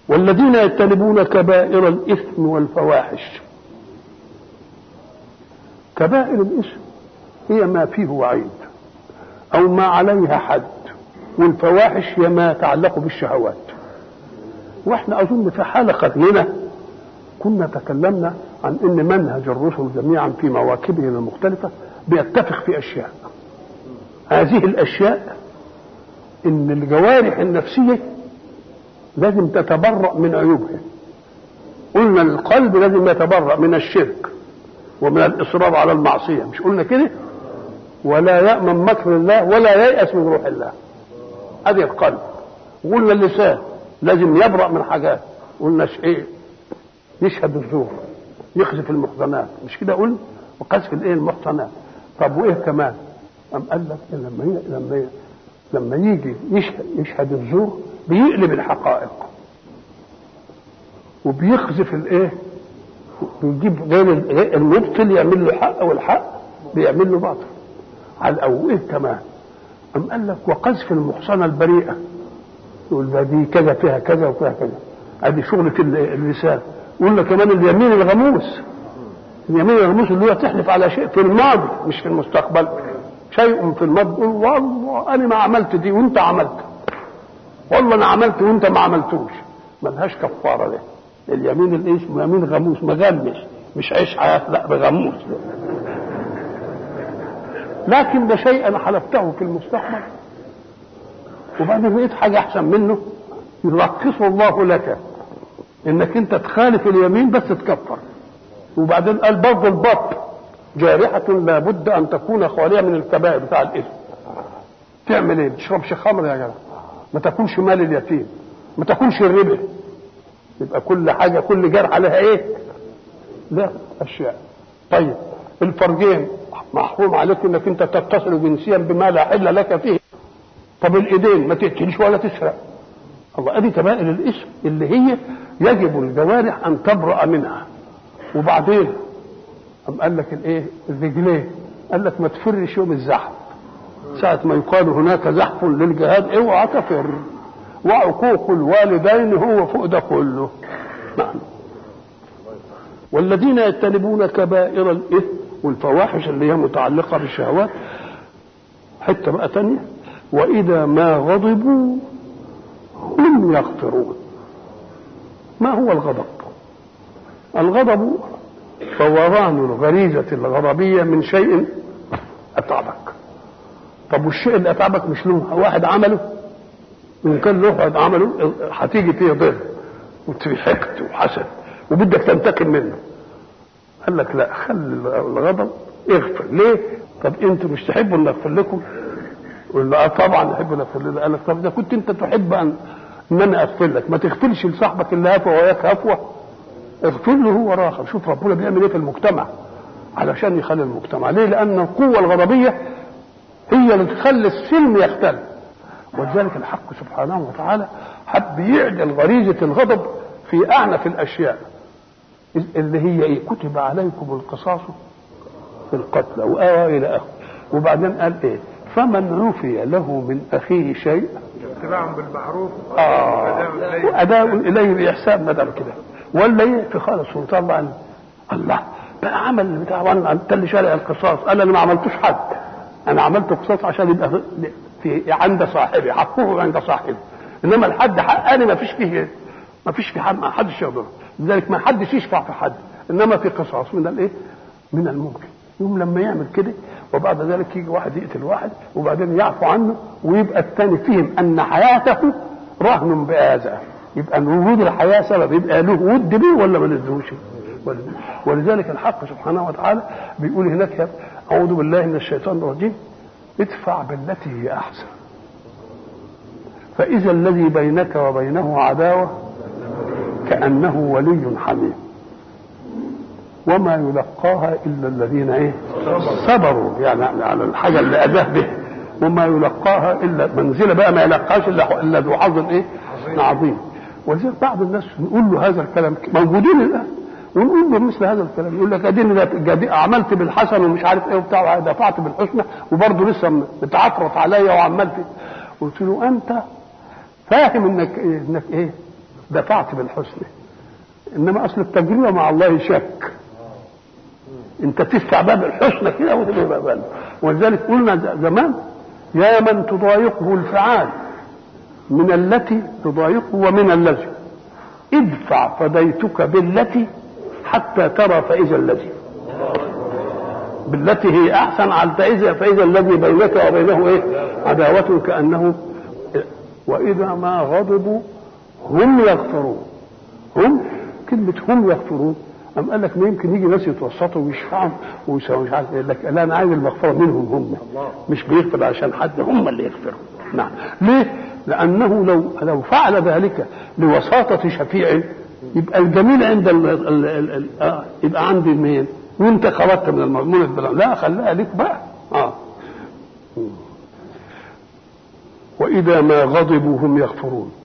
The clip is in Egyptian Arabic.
والذين يجتنبون كبائر الإثم والفواحش كبائر الإثم هي ما فيه وعيد أو ما عليها حد والفواحش هي ما يتعلق بالشهوات واحنا أظن في حلقة هنا كنا تكلمنا عن ان منهج الرسل جميعا في مواكبهم المختلفه بيتفق في اشياء هذه الاشياء ان الجوارح النفسيه لازم تتبرأ من عيوبها قلنا القلب لازم يتبرأ من الشرك ومن الإصرار على المعصية مش قلنا كده ولا يأمن مكر الله ولا ييأس من روح الله هذه القلب وقلنا اللسان لازم يبرأ من حاجات قلنا ايه يشهد الزور يقذف المحصنات مش كده قلنا وقذف الايه المحصنات طب وايه كمان أم قال لك لما ي... لما ي... لما يجي يشهد, يشهد الزور بيقلب الحقائق وبيقذف الايه بيجيب غير المبطل يعمل له حق والحق بيعمل له باطل على او ايه كمان أم قال لك وقذف المحصنة البريئة يقول ده دي كذا فيها كذا وفيها كذا ادي شغلة اللسان قلنا كمان اليمين الغموس اليمين الغموس اللي هو تحلف على شيء في الماضي مش في المستقبل شيء في الماضي تقول والله انا ما عملت دي وانت عملت والله انا عملت وانت ما عملتوش ملهاش كفاره ده اليمين اللي اسمه يمين غموس مغمس مش عيش حياه لا بغموس لكن ده شيء انا حلفته في المستقبل وبعدين لقيت حاجه احسن منه يرخصه الله لك انك انت تخالف اليمين بس تكفر وبعدين قال برضه البط جارحة لابد أن تكون خالية من الكبائر بتاع الإثم. تعمل إيه؟ ما تشربش خمر يا جدع. ما تاكلش مال اليتيم. ما تاكلش الربا. يبقى كل حاجة كل جرح عليها إيه؟ لا أشياء. طيب الفرجين محروم عليك إنك أنت تتصل جنسيا بما لا حل لك فيه. طب الإيدين ما تقتلش ولا تسرق. الله ادي كبائر الاسم اللي هي يجب الجوارح ان تبرأ منها وبعدين أم قال لك الايه الرجلين قال لك ما تفرش يوم الزحف ساعة ما يقال هناك زحف للجهاد اوعى تفر وعقوق الوالدين هو فوق ده كله نعم والذين يجتنبون كبائر الاثم والفواحش اللي هي متعلقة بالشهوات حتة بقى تانية وإذا ما غضبوا هم يغفرون ما هو الغضب الغضب فوران الغريزة الغضبية من شيء أتعبك طب والشيء اللي أتعبك مش له واحد عمله وإن كان له واحد عمله هتيجي فيه ضر وفي حقد وحسد وبدك تنتقم منه قال لك لا خلي الغضب اغفر ليه؟ طب انتوا مش تحبوا ان اغفر لكم؟ ولا طبعا نحب نغفر له قال لك طب اذا كنت انت تحب ان ان انا اغفر لك ما تغفرش لصاحبك اللي هفوه وياك هفوه اغفر له هو راخر شوف ربنا بيعمل ايه في المجتمع علشان يخلي المجتمع ليه لان القوه الغضبيه هي اللي تخلي السلم يختل ولذلك الحق سبحانه وتعالى حب يعدل غريزه الغضب في اعنف الاشياء اللي هي ايه كتب عليكم القصاص في القتلى وآوى الى اخره وبعدين قال ايه فمن عفي له من اخيه شيء اتباع بالمعروف اه واداء اليه باحسان ما دام كده ولا يقفي خالص ويطلع عن الله بقى عمل بتاع وانا انت اللي شارع القصاص انا اللي ما عملتوش حد انا عملت قصاص عشان يبقى في عند صاحبي حقه عند صاحبي انما الحد حق انا ما فيش فيه ما فيش في حد ما حدش يقدر لذلك ما حدش يشفع في حد انما في قصاص من الايه؟ من الممكن يوم لما يعمل كده وبعد ذلك يجي واحد يقتل واحد وبعدين يعفو عنه ويبقى الثاني فهم ان حياته رهن بهذا يبقى ان وجود الحياه سبب يبقى له ود به ولا ما لهوش ولذلك الحق سبحانه وتعالى بيقول هناك اعوذ بالله من الشيطان الرجيم ادفع بالتي هي احسن فاذا الذي بينك وبينه عداوه كانه ولي حميم وما يلقاها الا الذين ايه صبروا يعني على الحاجه اللي اذاه به وما يلقاها الا منزله بقى ما يلقاش الا الا ذو حظ ايه عظيم ولذلك بعض الناس نقول له هذا الكلام موجودين الان ونقول له مثل هذا الكلام يقول لك اديني عملت بالحسن ومش عارف ايه وبتاع دفعت بالحسنى وبرضه لسه متعفرت عليا وعمال قلت له انت فاهم انك ايه انك ايه دفعت بالحسنى انما اصل التجربه مع الله شك انت تدفع باب الحسنى كده وتبقى باب ولذلك قلنا زمان يا من تضايقه الفعال من التي تضايقه ومن الذي ادفع فديتك بالتي حتى ترى فإذا الذي بالتي هي احسن على فاذا فاذا الذي بينك وبينه ايه عداوه كانه واذا ما غضبوا هم يغفرون هم كلمه هم يغفرون أم قال لك ما يمكن يجي ناس يتوسطوا ويشفعوا ويسووا مش عارف يقول لك لا انا عايز المغفره منهم هم مش بيغفر عشان حد هم اللي يغفروا نعم ليه؟ لانه لو لو فعل ذلك لوساطه شفيع يبقى الجميل عند ال ال ال ال آه يبقى عندي مين؟ وانت خرجت من المضمون البلاغ لا خليها لك بقى اه واذا ما غضبوا هم يغفرون